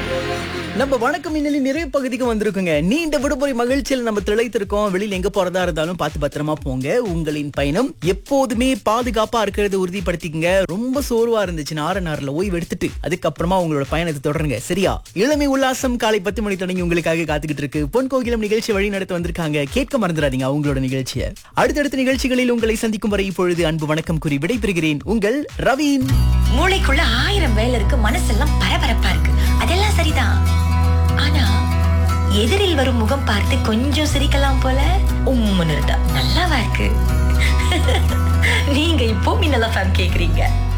நம்ம வணக்கம் மின்னலின் நிறைய பகுதிக்கு வந்திருக்குங்க நீண்ட விடுமுறை மகிழ்ச்சியில் நம்ம திளைத்திருக்கோம் வெளியில எங்க போறதா இருந்தாலும் பார்த்து பத்திரமா போங்க உங்களின் பயணம் எப்போதுமே பாதுகாப்பா இருக்கிறத உறுதிப்படுத்திக்கங்க ரொம்ப சோர்வா இருந்துச்சுன்னா ஆறு நார்ல ஓய்வு எடுத்துட்டு அதுக்கப்புறமா உங்களோட பயணத்தை தொடருங்க சரியா இளமை உல்லாசம் காலை பத்து மணி தொடங்கி உங்களுக்காக காத்துக்கிட்டு இருக்கு பொன் கோகிலம் நிகழ்ச்சி வழி நடத்த வந்திருக்காங்க கேட்க மறந்துடாதீங்க அவங்களோட நிகழ்ச்சியை அடுத்தடுத்த நிகழ்ச்சிகளில் உங்களை சந்திக்கும் வரை இப்பொழுது அன்பு வணக்கம் கூறி விடைபெறுகிறேன் உங்கள் ரவீன் மூளைக்குள்ள ஆயிரம் வேலை இருக்கு மனசெல்லாம் பரபரப்பா இருக்கு அதெல்லாம் சரிதான் ஆனா எதிரில் வரும் முகம் பார்த்து கொஞ்சம் சிரிக்கலாம் போல உம்முன்னு இருந்தா நல்லாவா இருக்கு நீங்க இப்போ மின்னலா ஃபேம் கேக்குறீங்க